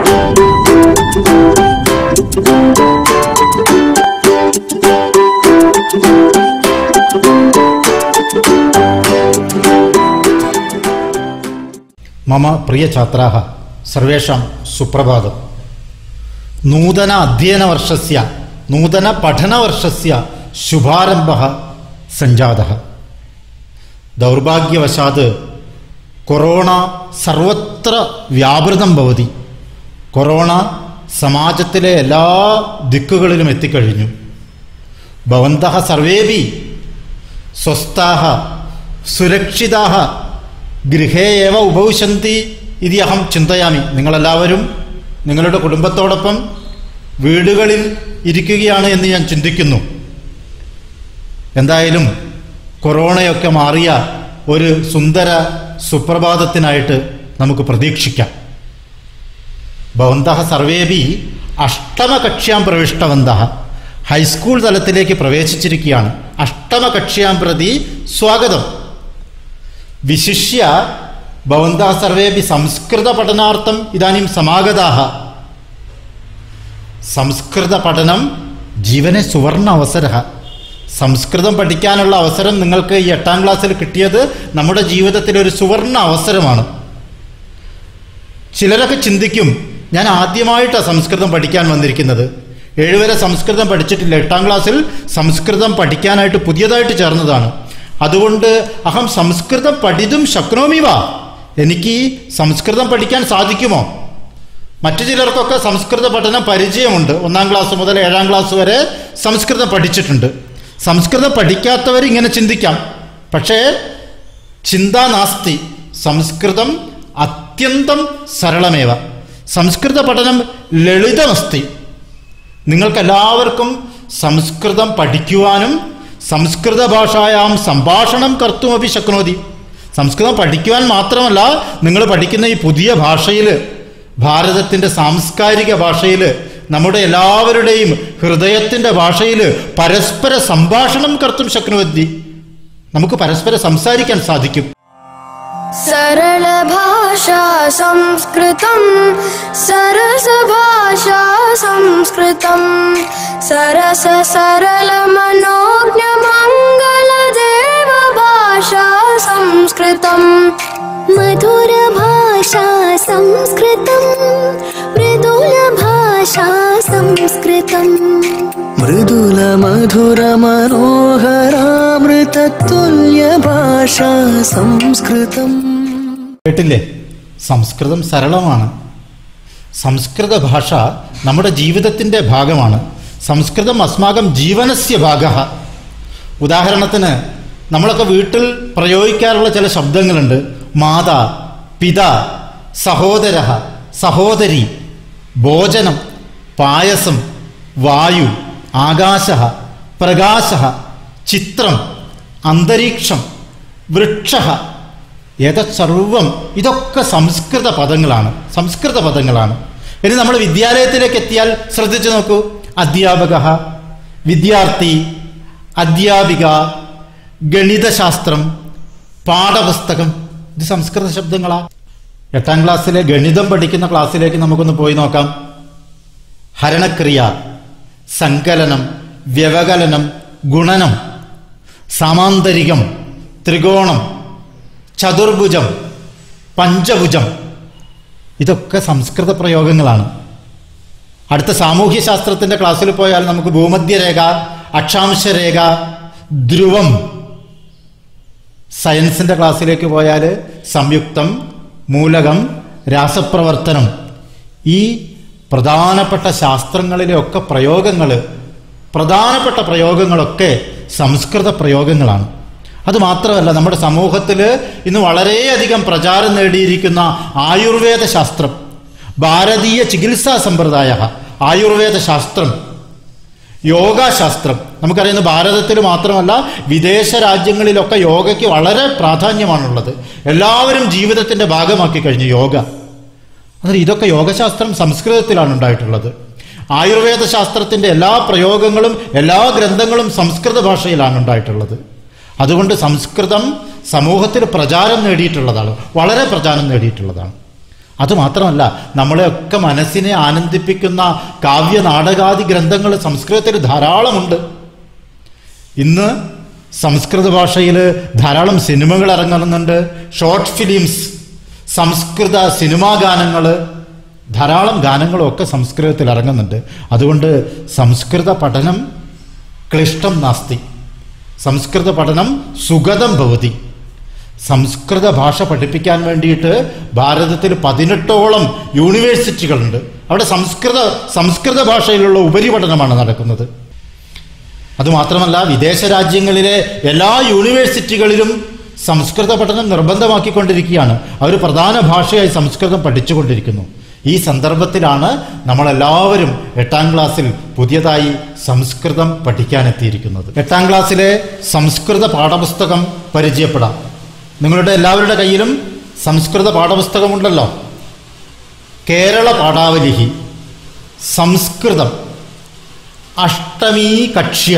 മമ പ്രിയ ഛാത്രാः സർവേഷാം സുപ്രഭാതം നൂതന അധ്യയനവർഷസ്യ നൂതന പഠനവർഷസ്യ ശുഭാരംഭः സഞ്ജാതः ദൗർഭാഗ്യവശാത് കൊറോണ സർവത്ര വ്യാപൃതം ഭവതി കൊറോണ സമാജത്തിലെ എല്ലാ ദിക്കുകളിലും എത്തിക്കഴിഞ്ഞു ഭവന്തः സർവേപി സ്വസ്ഥാः സുരക്ഷിതാः ഗൃഹേ ഏവ ഉപവിശന്തി ഇതി അഹം ചിന്തയാമി നിങ്ങളെല്ലാവരും നിങ്ങളുടെ കുടുംബത്തോടൊപ്പം വീടുകളിൽ ഇരിക്കുകയാണ് എന്ന് ഞാൻ ചിന്തിക്കുന്നു എന്തായാലും കൊറോണയൊക്കെ മാറിയ ഒരു സുന്ദര സുപ്രഭാതത്തിനായിട്ട് നമുക്ക് പ്രതീക്ഷിക്കാം ഭവന്തः സർവേപി അഷ്ടമകക്ഷ്യാം പ്രവിഷ്ടവന്തः ഹൈസ്കൂൾ തലത്തിലേക്ക് പ്രവേശിച്ചിരിക്കുകയാണ് അഷ്ടമകക്ഷ്യാം പ്രതി സ്വാഗതം വിശിഷ്യ ഭവന്തः സർവേപി സംസ്കൃത പഠനാർത്ഥം ഇതാനും സമാഗതാः സംസ്കൃത പഠനം ജീവനെ സുവർണ അവസര സംസ്കൃതം പഠിക്കാനുള്ള അവസരം നിങ്ങൾക്ക് ഈ എട്ടാം ക്ലാസ്സിൽ കിട്ടിയത് നമ്മുടെ ജീവിതത്തിലെ ഒരു സുവർണ അവസരമാണ് ചിലരൊക്കെ ചിന്തിക്കും ഞാൻ ആദ്യമായിട്ടാണ് സംസ്കൃതം പഠിക്കാൻ വന്നിരിക്കുന്നത് ഏഴുവരെ സംസ്കൃതം പഠിച്ചിട്ടില്ല എട്ടാം ക്ലാസ്സിൽ സംസ്കൃതം പഠിക്കാനായിട്ട് പുതിയതായിട്ട് ചേർന്നതാണ് അതുകൊണ്ട് അഹം സംസ്കൃതം പഠിതും ശക്നോമി വാ എനിക്ക് ഈ സംസ്കൃതം പഠിക്കാൻ സാധിക്കുമോ മറ്റു ചിലർക്കൊക്കെ സംസ്കൃത പഠനം പരിചയമുണ്ട് ഒന്നാം ക്ലാസ് മുതൽ ഏഴാം ക്ലാസ് വരെ സംസ്കൃതം പഠിച്ചിട്ടുണ്ട് സംസ്കൃതം പഠിക്കാത്തവർ ഇങ്ങനെ ചിന്തിക്കാം പക്ഷേ ചിന്താ നാസ്തി സംസ്കൃതം അത്യന്തം സരളമേവ സംസ്കൃത പഠനം ലളിതമസ്തി നിങ്ങൾക്കെല്ലാവർക്കും സംസ്കൃതം പഠിക്കുവാനും സംസ്കൃത ഭാഷായാം സംഭാഷണം കർത്തുമപി ശക്നോതി സംസ്കൃതം പഠിക്കുവാൻ മാത്രമല്ല നിങ്ങൾ പഠിക്കുന്ന ഈ പുതിയ ഭാഷയിൽ ഭാരതത്തിൻ്റെ സാംസ്കാരിക ഭാഷയിൽ നമ്മുടെ എല്ലാവരുടെയും ഹൃദയത്തിൻ്റെ ഭാഷയിൽ പരസ്പര സംഭാഷണം കർത്തും ശക്നുവതി നമുക്ക് പരസ്പരം സംസാരിക്കാൻ സാധിക്കും सरलभाषा संस्कृतं सरसभाषा संस्कृतं सरस सरलमनोज्ञमङ्गलदेव भाषा संस्कृतम् मधुरभाषा संस्कृतं मृदुलभाषा संस्कृतम् മൃദുല മധുര മനോഹരാമൃതതുല്യ ഭാഷ സംസ്കൃതം കേട്ടില്ലേ സംസ്കൃതം സരളമാണ് സംസ്കൃത ഭാഷ നമ്മുടെ ജീവിതത്തിൻ്റെ ഭാഗമാണ് സംസ്കൃതം അസ്മാകം ജീവനസ്യ ഭാഗ ഉദാഹരണത്തിന് നമ്മളൊക്കെ വീട്ടിൽ പ്രയോഗിക്കാറുള്ള ചില ശബ്ദങ്ങളുണ്ട് മാതാ പിത സഹോദര സഹോദരി ഭോജനം പായസം വായു ആകാശ പ്രകാശ ചിത്രം അന്തരീക്ഷം വൃക്ഷ ഏതത് സർവം ഇതൊക്കെ സംസ്കൃത പദങ്ങളാണ് സംസ്കൃത പദങ്ങളാണ് ഇനി നമ്മൾ വിദ്യാലയത്തിലേക്ക് എത്തിയാൽ ശ്രദ്ധിച്ചു നോക്കൂ അധ്യാപക വിദ്യാർത്ഥി അധ്യാപിക ഗണിതശാസ്ത്രം പാഠപുസ്തകം ഇത് സംസ്കൃത ശബ്ദങ്ങളാ എട്ടാം ക്ലാസ്സിലെ ഗണിതം പഠിക്കുന്ന ക്ലാസ്സിലേക്ക് നമുക്കൊന്ന് പോയി നോക്കാം ഹരണക്രിയ സങ്കലനം വ്യവകലനം ഗുണനം സാമാന്തരികം ത്രികോണം ചതുർഭുജം പഞ്ചഭുജം ഇതൊക്കെ സംസ്കൃത പ്രയോഗങ്ങളാണ് അടുത്ത സാമൂഹ്യ ശാസ്ത്രത്തിന്റെ ക്ലാസ്സിൽ പോയാൽ നമുക്ക് ഭൂമധ്യരേഖ അക്ഷാംശരേഖ ധ്രുവം സയൻസിന്റെ ക്ലാസ്സിലേക്ക് പോയാൽ സംയുക്തം മൂലകം രാസപ്രവർത്തനം ഈ പ്രധാനപ്പെട്ട ശാസ്ത്രങ്ങളിലെ ഒക്കെ പ്രയോഗങ്ങൾ പ്രധാനപ്പെട്ട പ്രയോഗങ്ങളൊക്കെ സംസ്കൃത പ്രയോഗങ്ങളാണ് അതുമാത്രമല്ല നമ്മുടെ സമൂഹത്തിൽ ഇന്ന് വളരെയധികം പ്രചാരം നേടിയിരിക്കുന്ന ആയുർവേദ ശാസ്ത്രം ഭാരതീയ ചികിത്സാ സമ്പ്രദായ ആയുർവേദ ശാസ്ത്രം യോഗാശാസ്ത്രം നമുക്കറിയുന്ന ഭാരതത്തിൽ മാത്രമല്ല വിദേശ രാജ്യങ്ങളിലൊക്കെ യോഗയ്ക്ക് വളരെ പ്രാധാന്യമാണുള്ളത് എല്ലാവരും ജീവിതത്തിൻ്റെ ഭാഗമാക്കി കഴിഞ്ഞു യോഗ അതിൽ ഇതൊക്കെ യോഗശാസ്ത്രം സംസ്കൃതത്തിലാണ് ഉണ്ടായിട്ടുള്ളത് ആയുർവേദ ശാസ്ത്രത്തിൻ്റെ എല്ലാ പ്രയോഗങ്ങളും എല്ലാ ഗ്രന്ഥങ്ങളും സംസ്കൃത ഭാഷയിലാണ് ഉണ്ടായിട്ടുള്ളത് അതുകൊണ്ട് സംസ്കൃതം സമൂഹത്തിൽ പ്രചാരം നേടിയിട്ടുള്ളതാണ് വളരെ പ്രചാരം നേടിയിട്ടുള്ളതാണ് അതുമാത്രമല്ല നമ്മളെയൊക്കെ മനസ്സിനെ ആനന്ദിപ്പിക്കുന്ന കാവ്യ നാടകാദി ഗ്രന്ഥങ്ങൾ സംസ്കൃതത്തിൽ ധാരാളമുണ്ട് ഇന്ന് സംസ്കൃത ഭാഷയിൽ ധാരാളം സിനിമകൾ ഇറങ്ങുന്നുണ്ട് ഷോർട്ട് ഫിലിംസ് സംസ്കൃത സിനിമാ ഗാനങ്ങൾ ധാരാളം ഗാനങ്ങളൊക്കെ സംസ്കൃതത്തിൽ ഇറങ്ങുന്നുണ്ട് അതുകൊണ്ട് സംസ്കൃത പഠനം ക്ലിഷ്ടം നാസ്തി സംസ്കൃത പഠനം സുഗതം ഭവതി സംസ്കൃത ഭാഷ പഠിപ്പിക്കാൻ വേണ്ടിയിട്ട് ഭാരതത്തിൽ പതിനെട്ടോളം യൂണിവേഴ്സിറ്റികളുണ്ട് അവിടെ സംസ്കൃത സംസ്കൃത ഭാഷയിലുള്ള ഉപരിപഠനമാണ് നടക്കുന്നത് അതുമാത്രമല്ല വിദേശ രാജ്യങ്ങളിലെ എല്ലാ യൂണിവേഴ്സിറ്റികളിലും സംസ്കൃത പഠനം നിർബന്ധമാക്കിക്കൊണ്ടിരിക്കുകയാണ് അവർ പ്രധാന ഭാഷയായി സംസ്കൃതം പഠിച്ചുകൊണ്ടിരിക്കുന്നു ഈ സന്ദർഭത്തിലാണ് നമ്മളെല്ലാവരും എട്ടാം ക്ലാസ്സിൽ പുതിയതായി സംസ്കൃതം പഠിക്കാനെത്തിയിരിക്കുന്നത് എട്ടാം ക്ലാസ്സിലെ സംസ്കൃത പാഠപുസ്തകം പരിചയപ്പെടാം നിങ്ങളുടെ എല്ലാവരുടെ കയ്യിലും സംസ്കൃത പാഠപുസ്തകമുണ്ടല്ലോ കേരള പാഠാവലിഹി സംസ്കൃതം അഷ്ടമീ കക്ഷ്യ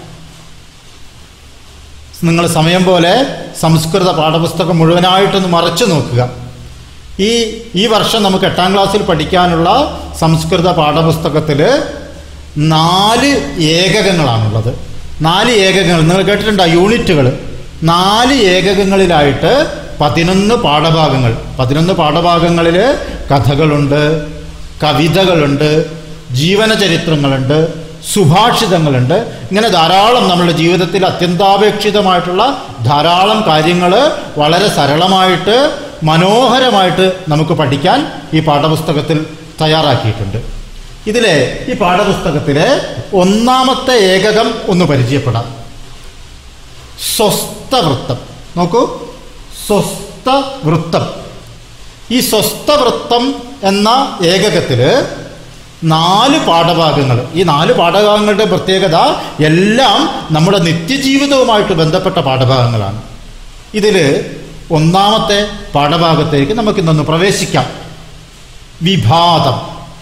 നിങ്ങൾ സമയം പോലെ സംസ്കൃത പാഠപുസ്തകം മുഴുവനായിട്ടൊന്ന് മറച്ചു നോക്കുക ഈ ഈ വർഷം നമുക്ക് എട്ടാം ക്ലാസ്സിൽ പഠിക്കാനുള്ള സംസ്കൃത പാഠപുസ്തകത്തിൽ നാല് ഏകകങ്ങളാണുള്ളത് നാല് ഏകകങ്ങൾ നിങ്ങൾ കേട്ടിട്ടുണ്ടോ യൂണിറ്റുകൾ നാല് ഏകകങ്ങളിലായിട്ട് പതിനൊന്ന് പാഠഭാഗങ്ങൾ പതിനൊന്ന് പാഠഭാഗങ്ങളിൽ കഥകളുണ്ട് കവിതകളുണ്ട് ജീവനചരിത്രങ്ങളുണ്ട് സുഭാഷിതങ്ങളുണ്ട് ഇങ്ങനെ ധാരാളം നമ്മുടെ ജീവിതത്തിൽ അത്യന്താപേക്ഷിതമായിട്ടുള്ള ധാരാളം കാര്യങ്ങൾ വളരെ സരളമായിട്ട് മനോഹരമായിട്ട് നമുക്ക് പഠിക്കാൻ ഈ പാഠപുസ്തകത്തിൽ തയ്യാറാക്കിയിട്ടുണ്ട് ഇതിലെ ഈ പാഠപുസ്തകത്തിലെ ഒന്നാമത്തെ ഏകകം ഒന്ന് പരിചയപ്പെടാം സ്വസ്ഥവൃത്തം നോക്കൂ സ്വസ്ഥവൃത്തം ഈ സ്വസ്ഥവൃത്തം എന്ന ഏകകത്തില് നാല് പാഠഭാഗങ്ങൾ ഈ നാല് പാഠഭാഗങ്ങളുടെ പ്രത്യേകത എല്ലാം നമ്മുടെ നിത്യജീവിതവുമായിട്ട് ബന്ധപ്പെട്ട പാഠഭാഗങ്ങളാണ് ഇതിൽ ഒന്നാമത്തെ പാഠഭാഗത്തേക്ക് നമുക്കിന്നൊന്ന് പ്രവേശിക്കാം വിഭാതം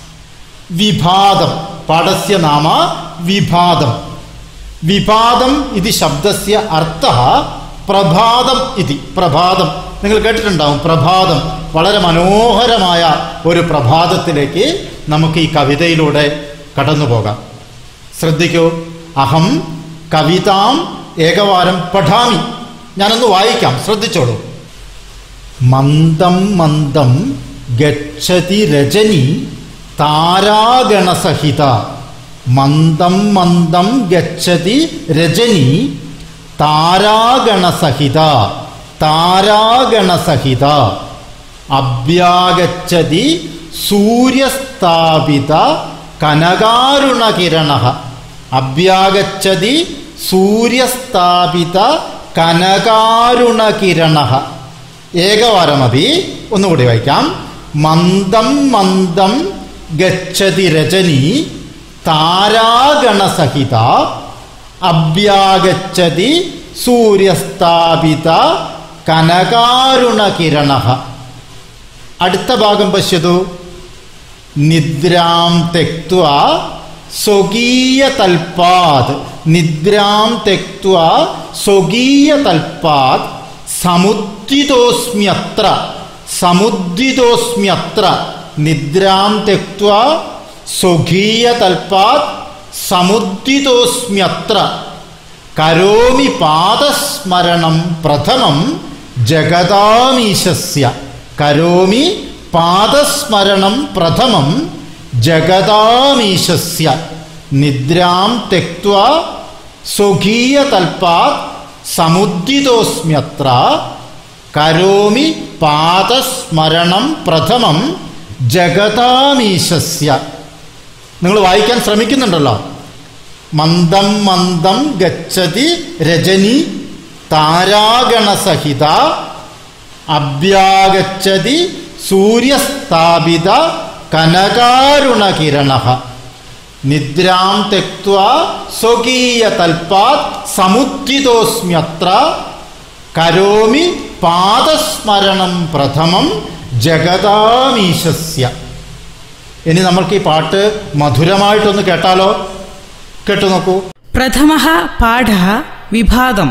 വിഭാതം പാഠസ്യ നാമ വിഭാതം വിഭാതം ഇത് ശബ്ദസ്യ അർത്ഥ പ്രഭാതം ഇതി പ്രഭാതം നിങ്ങൾ കേട്ടിട്ടുണ്ടാവും പ്രഭാതം വളരെ മനോഹരമായ ഒരു പ്രഭാതത്തിലേക്ക് നമുക്ക് ഈ കവിതയിലൂടെ കടന്നു പോകാം ശ്രദ്ധിക്കൂ അഹം കവിതാം ഏകവാരം പഠാമി ഞാനൊന്ന് വായിക്കാം ശ്രദ്ധിച്ചോളൂ മന്ദം മന്ദം ഗച്ഛതി രജനി താരാഗണസഹിത മന്ദം മന്ദം ഗച്ഛതി രജനി താരാഗണസഹിത താരാഗണസഹിത അഭ്യാഗച്ഛതി സൂര്യസ്ഥാപിത കനകാരുണകിരണ അഭ്യാഗച്ഛതി സൂര്യസ്ഥാപിത കനകാരുണകിരണ ഏകവാരമപി ഒന്നുകൂടി വായിക്കാം മന്ദം മന്ദം ഗച്ഛതി രജനി താരാഗണസഹിത അഭ്യാഗച്ഛതി സൂര്യസ്ഥാപിത കനകാരുണകിരണ അടുത്ത ഭാഗം പശ്യതു നിദ്രാം തെക്വ സ്വകീയതൽപാത് നിദ്രാം തെക്വ സ്വകീയതൽപാത് സമുദ്രിതോസ്മ്യത്ര സമുദ്രിതോസ്മ്യത്ര നിദ്രാം തെക്വ സ്വകീയതൽപാത് സമുദ്രിതോസ്മ്യത്ര കരോമി പാദസ്മരണം പ്രഥമം ജഗതാമീശസ്യ കരോമി പാദസ്മരണം പ്രഥമം ജഗതാമീശസ്യ നിദ്രാം തെക്വ സ്വകീയതൽപാത് സമുദ്രിതോസ്മ്യത്ര കരോമി പാദസ്മരണം പ്രഥമം ജഗതാമീശസ്യ നിങ്ങൾ വായിക്കാൻ ശ്രമിക്കുന്നുണ്ടല്ലോ മന്ദം മന്ദം ഗച്ഛതി രജനി താരാഗണസഹിത അഭ്യാഗച്ഛതി സൂര്യസ്ഥാപിത കനകാരുണകിരണ നിദ്രാം തെക്വ സ്വകീയതൽപാത് സമുദ്രിതോസ്മ്യത്ര കരോമി പാദസ്മരണം പ്രഥമം ജഗതാമീശസ്യ ഇനി നമ്മൾക്ക് ഈ പാട്ട് മധുരമായിട്ടൊന്ന് കേട്ടാലോ കേട്ടു നോക്കൂ प्रथमः पाठः विभागम्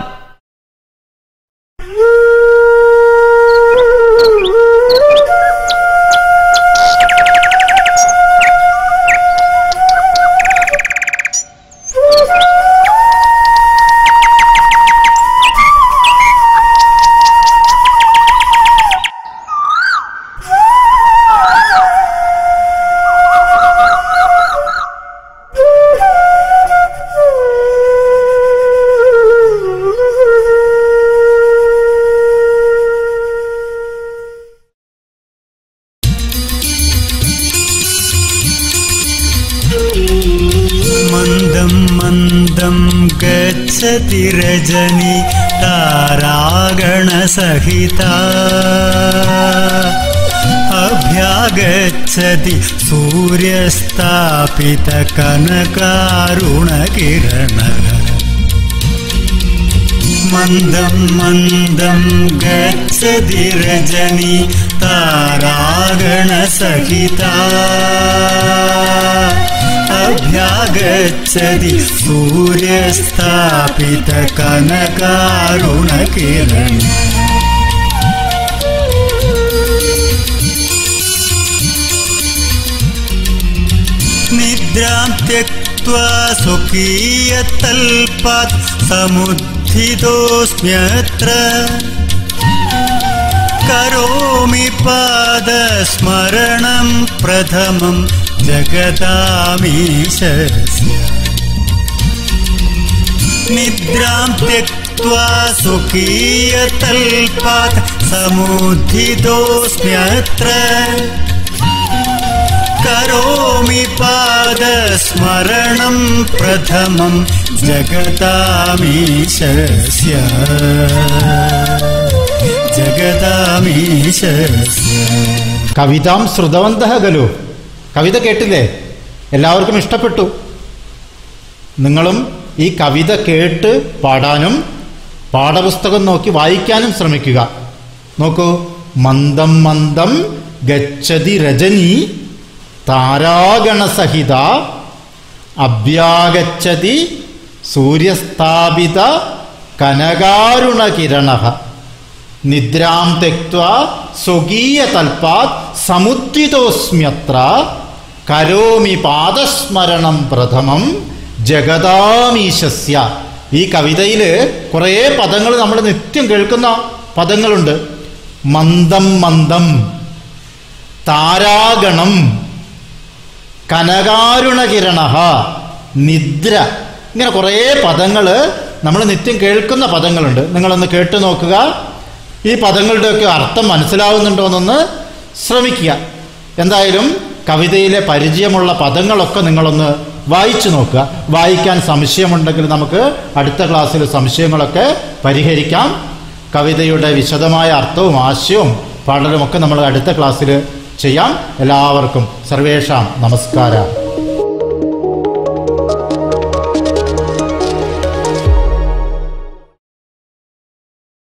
मन्दं मन्दं गच्छति रजनी तारागणसहिता अभ्यागच्छति सूर्यस्थापितकनकारुणकिरणः मन्दं मन्दं गच्छति रजनी तारागणसहिता अभ्यागच्छति सूर्यस्थापितकनकारुणकिरण निद्रां त्यक्त्वा स्वकीयतल्पात् समुत्थितोऽस्म्यत्र करोमि पादस्मरणं प्रथमं जगतामीशस्य निद्रां त्यक्त्वा स्वकीयतल्पात् समुत्थितोऽस्म्यत्र करोमि पादस्मरणं प्रथमं जगतामीशस्य जगतामीशस्य കവിതാം ശ്രുതവന്തः ഖലു കവിത കേട്ടില്ലേ എല്ലാവർക്കും ഇഷ്ടപ്പെട്ടു നിങ്ങളും ഈ കവിത കേട്ട് പാടാനും പാഠപുസ്തകം നോക്കി വായിക്കാനും ശ്രമിക്കുക നോക്കൂ മന്ദം മന്ദം ഗച്ഛതി രജനി താരാഗണസഹിത അഭ്യാഗച്ഛതി സൂര്യസ്ഥാപിത കനകാരുണകിരണ നിദ്രാം തെക്വ സ്വകീയതൽപാത് സമുദ്രിതോസ്മ്യത്ര കരോമി പാദസ്മരണം പ്രഥമം ജഗതാമീശസ്യ ഈ കവിതയിൽ കുറേ പദങ്ങൾ നമ്മൾ നിത്യം കേൾക്കുന്ന പദങ്ങളുണ്ട് മന്ദം മന്ദം താരാഗണം കനകാരുണകിരണ നിദ്ര ഇങ്ങനെ കുറേ പദങ്ങൾ നമ്മൾ നിത്യം കേൾക്കുന്ന പദങ്ങളുണ്ട് നിങ്ങളൊന്ന് കേട്ടു നോക്കുക ഈ പദങ്ങളുടെയൊക്കെ അർത്ഥം മനസ്സിലാവുന്നുണ്ടോ എന്നൊന്ന് ശ്രമിക്കുക എന്തായാലും കവിതയിലെ പരിചയമുള്ള പദങ്ങളൊക്കെ നിങ്ങളൊന്ന് വായിച്ചു നോക്കുക വായിക്കാൻ സംശയമുണ്ടെങ്കിൽ നമുക്ക് അടുത്ത ക്ലാസ്സിൽ സംശയങ്ങളൊക്കെ പരിഹരിക്കാം കവിതയുടെ വിശദമായ അർത്ഥവും ആശയവും പാടലുമൊക്കെ നമ്മൾ അടുത്ത ക്ലാസ്സിൽ ചെയ്യാം എല്ലാവർക്കും സർവേഷാം നമസ്കാരം